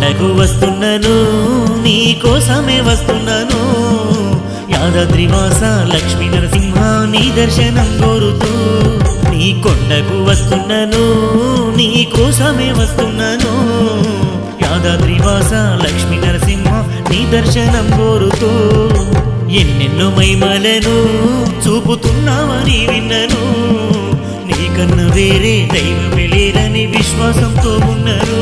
కొండకు వస్తున్నాను నీ కోసమే వస్తున్నాను యాదాద్రివాస లక్ష్మీ నరసింహ నీ దర్శనం కోరుతూ నీ కొండకు వస్తున్నాను నీ కోసమే వస్తున్నాను యాదాద్రివాస లక్ష్మీ నరసింహ నీ దర్శనం కోరుతూ ఎన్నెన్నో మైమలను చూపుతున్నావని విన్నను నీకన్నా వేరే దైవమే లేరని విశ్వాసంతో ఉన్నారు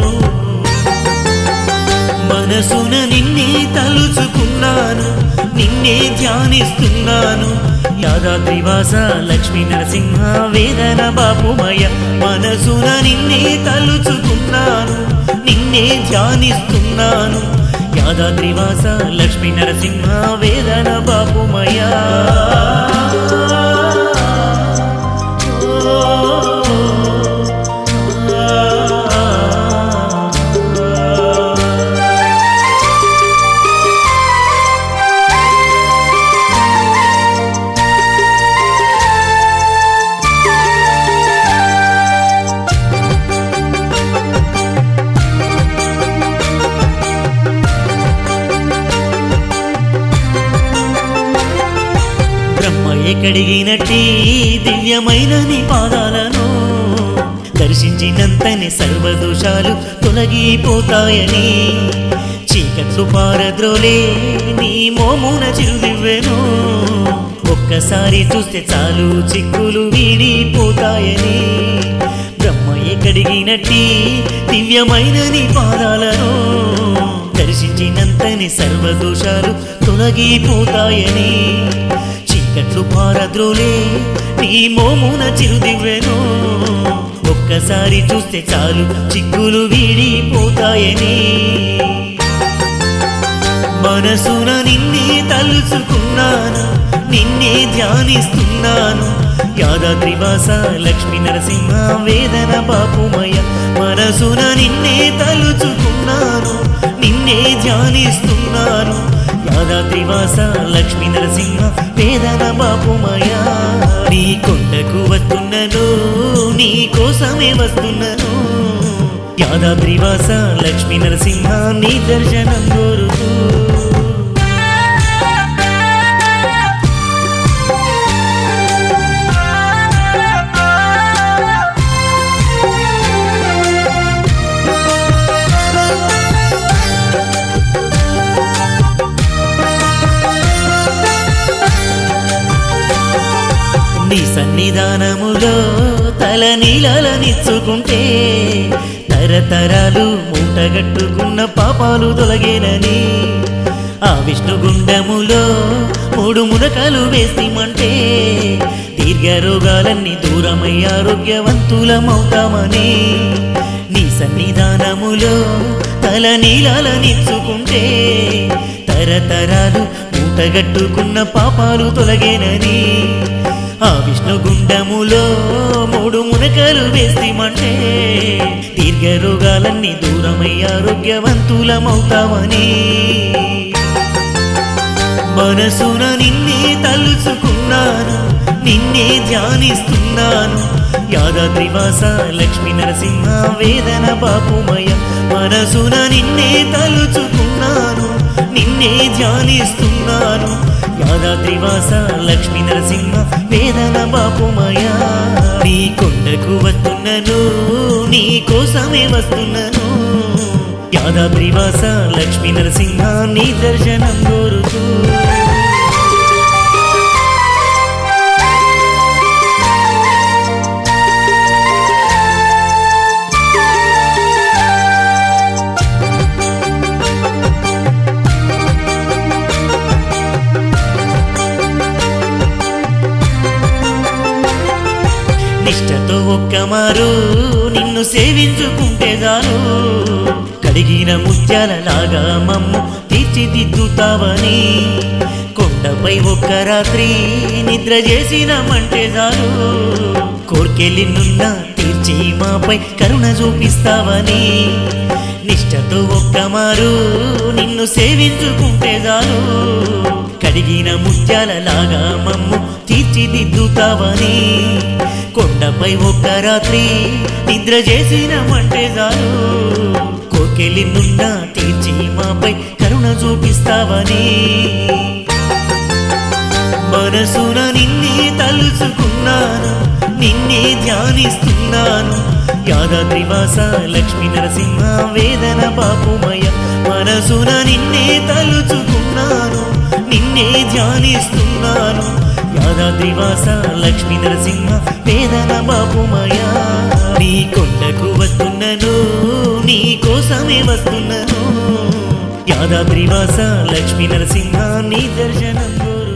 మనసున నిన్నే తలుచుకున్నాను నిన్నే ధ్యానిస్తున్నాను యాదాద్రివాస లక్ష్మీ నరసింహ వేదన బాపుమయ మనసున నిన్నే తలుచుకున్నాను నిన్నే ధ్యానిస్తున్నాను యాదాద్రివాస లక్ష్మీ నరసింహ వేదన బాపుమయ బ్రహ్మయ్య కడిగినట్టి దివ్యమైన నీ పాదాలను దర్శించినంతనే సర్వదోషాలు తొలగిపోతాయని చీకట్లు పారద్రోలే నీ మోమున చిరుదివ్వెను ఒక్కసారి చూస్తే చాలు చిక్కులు వీడిపోతాయని బ్రహ్మయ్య కడిగినట్టి దివ్యమైన నీ పాదాలను దర్శించినంతని సర్వదోషాలు తొలగిపోతాయని చీకట్లు పారద్రోలే నీ మోమున చిరుదివ్వెను ఒక్కసారి చూస్తే చాలు చిక్కులు వీడిపోతాయని మనసున నిన్నే తలుచుకున్నాను నిన్నే ధ్యానిస్తున్నాను యాదాద్రివాస లక్ష్మీ నరసింహ వేదన బాపుమయ మనసున నిన్నే తలుచుకున్నాను నిన్నే ధ్యానిస్తున్నాను యాదాద్రివాస లక్ష్మీ నరసింహ వేదన బాపుమయ నీ కొండకు వస్తున్నాను నీ కోసమే వస్తున్నాను యాదాద్రివాస లక్ష్మీ నరసింహ నీ దర్శనం కోరుతూ నీ సన్నిధానములో తల నీలనిచ్చుకుంటే తరతరాలు మూటగట్టుకున్న పాపాలు తొలగేనని ఆ విష్ణుగుండములో మూడు మునకలు వేసిమంటే దీర్ఘ రోగాలన్నీ దూరమై ఆరోగ్యవంతులమవుతామని నీ సన్నిధానములో తల నీలనిచ్చుకుంటే తరతరాలు మూటగట్టుకున్న పాపాలు తొలగేనని ఆ విష్ణుగుండములో మూడు మునకలు వేసిమంటే దీర్ఘ రోగాలన్నీ దూరమై ఆరోగ్యవంతులమవుతామని మనసున నిన్నే తలుచుకున్నాను నిన్నే ధ్యానిస్తున్నాను యాదాద్రివాస లక్ష్మీ నరసింహ వేదన బాపుమయ మనసున నిన్నే తలుచుకున్నాను నిన్నే ధ్యానిస్తున్నాను యాదాద్రివాస లక్ష్మీ నరసింహ వేదన బాపుమయ నీ కొండకు వస్తున్నాను నీ కోసమే వస్తున్నాను యాదాద్రివాస లక్ష్మీ నరసింహ నీ దర్శనం కోరుతూ నిష్టతో ఒక్కమారు నిన్ను సేవించుకుంటే చాలు కడిగిన ముత్యాలలాగా మమ్ము తీర్చిదిద్దుతావని కొండపై ఒక్క రాత్రి నిద్ర చేసినామంటే చాలు కోర్కెళ్ళి నున్న తీర్చి మాపై కరుణ చూపిస్తావని నిష్టతో ఒక్కమారు నిన్ను సేవించుకుంటే చాలు కడిగిన ముత్యాలలాగా మమ్ము తీర్చిదిద్దుతావని కొండపై ఒక్క రాత్రి నిద్ర చేసినామంటే చాలు కోర్కె కోర్కెలి నుండా తీర్చి మాపై కరుణ చూపిస్తావని మనసున నిన్నే తలుచుకున్నాను నిన్నే ధ్యానిస్తున్నాను యాదాద్రివాస లక్ష్మీ నరసింహ వేదన బాపుమయ మనసున నిన్నే తలుచుకున్నాను నిన్నే ధ్యానిస్తున్నాను యాదాద్రివాస లక్ష్మీ నరసింహ వేదన బాపుమయ నీ కొండకు వస్తున్నాను నీ కోసమే వస్తున్నాను యాదాద్రివాస లక్ష్మీ నరసింహ నీ దర్శనం కోరు